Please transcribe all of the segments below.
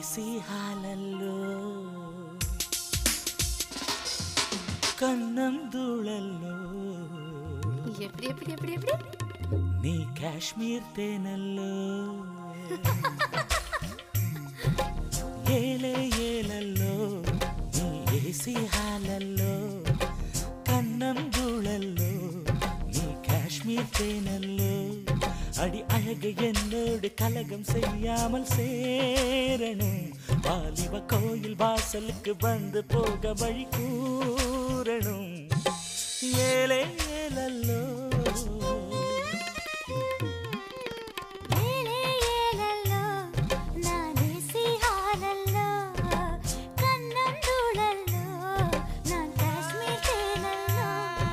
AC హాలల్లో కన్నందుళల్లో எப்படி எப்படி எப்படி எப்படி నీ కాశ్మీర్ తేనెల్లో ఏలే ఏలల్లో నీ ఏసీ హాలల్లో கண்ணந்துழல்லோ நீ காஷ்மீர் தேனல்லோ அடி அழகு என்னோடு கலகம் செய்யாமல் சேரணும் வாலிப கோயில் வாசலுக்கு வந்து போக வழி கூறணும் ஏலே ஏலல்லோ ஏலே ஏலல்லோ நானேசி ஹாலல்லோ கண்ணந்தூளல்லோ நான் காஷ்மீர் தேனல்லோ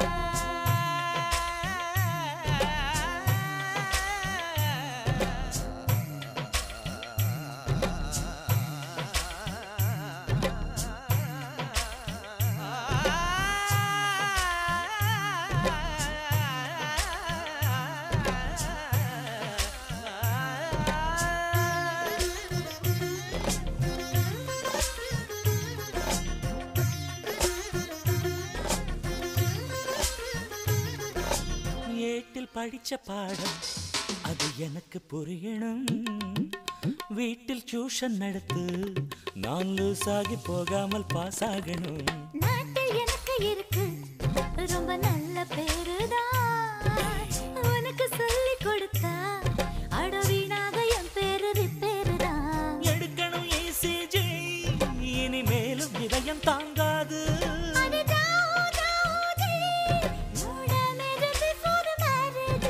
ஏட்டில் படிச்ச பாடம் அது எனக்கு புரியணும் வீட்டில் டியூஷன் நடத்து நான் லூஸ் ஆகி போகாமல் பாஸ் ஆகணும் நாட்டில் எனக்கு இருக்கு ரொம்ப நல்ல பேருதான் உனக்கு சொல்லி கொடுத்தா அட வீணாக என் பேரு ரிப்பேருதான் எடுக்கணும் ஏசிஜி இனிமேலும் இதயம் தாங்காது அட டாவ் டாவ் ஜி, நோட மேரேஜ் before marriage.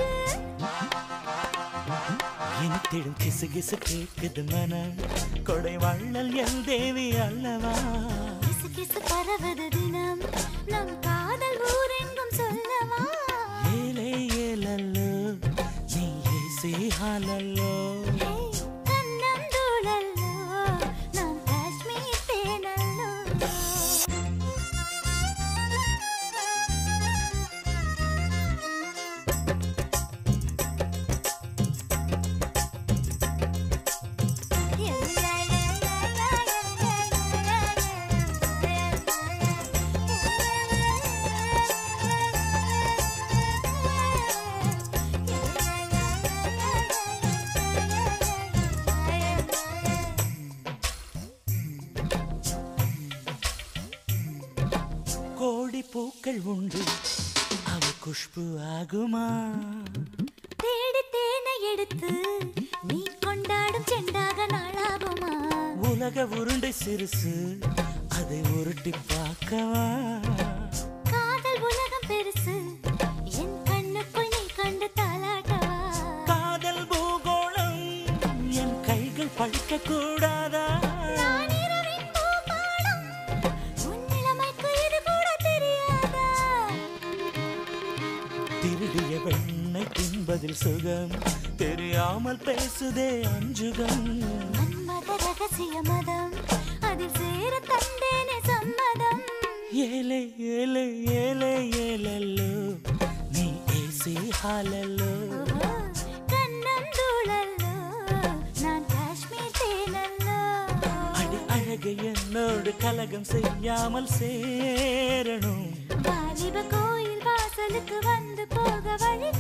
இனித்திடும் கிசு கிசு கேக்குது மனம் கொடை வள்ளல் என் தேவி அல்லவா கிசு கிசு பரவது தினம் நம் காதல் ஊரெங்கும் சொல்லவா ஏலே ஏலல்லோ நீ ஏசி ஹாலல்லோ ஹேய், கண்ணந்தூளல்லோ, நான் காஷ்மீர் தேனல்லோ. கோடி பூக்கள் உண்டு அவ குஷ்பு ஆகுமா தேடி தேனை எடுத்து நீ கொண்டாடும் செண்டாக நாளாகுமா உலக உருண்டை சிறுசு அதை உருட்டி பார்க்கவா காதல் உலகம் பெருசு என் கண்ணுக்குள் நீ கண்டு தாலாட்டவா காதல் பூகோளம் என் கைகள் படிக்க கூடாதா நான் இரவின் பூபாலம், உன் நிலைமைக்கு இது கூட தெரியாதா? திருடிய வெண்ணை தின்பதில் சுகம் தெரியாமல் பேசுதே அஞ்சுகம் மன்மத ரகசிய மதம், அதில் சேர தந்தேனே சம்மதம். ஏலே ஏலே ஏலே ஏலல்லோ நீ ஏசி ஹாலல்லோ ஓஹோ, கண்ணந்தூளல்லோ, நான் காஷ்மீர் தேனல்லோ. அடி அழகு என்னோடு கலகம் செய்யாமல் சேரணும் வாலிப கோயில் வாசலுக்கு வந்து போக வழி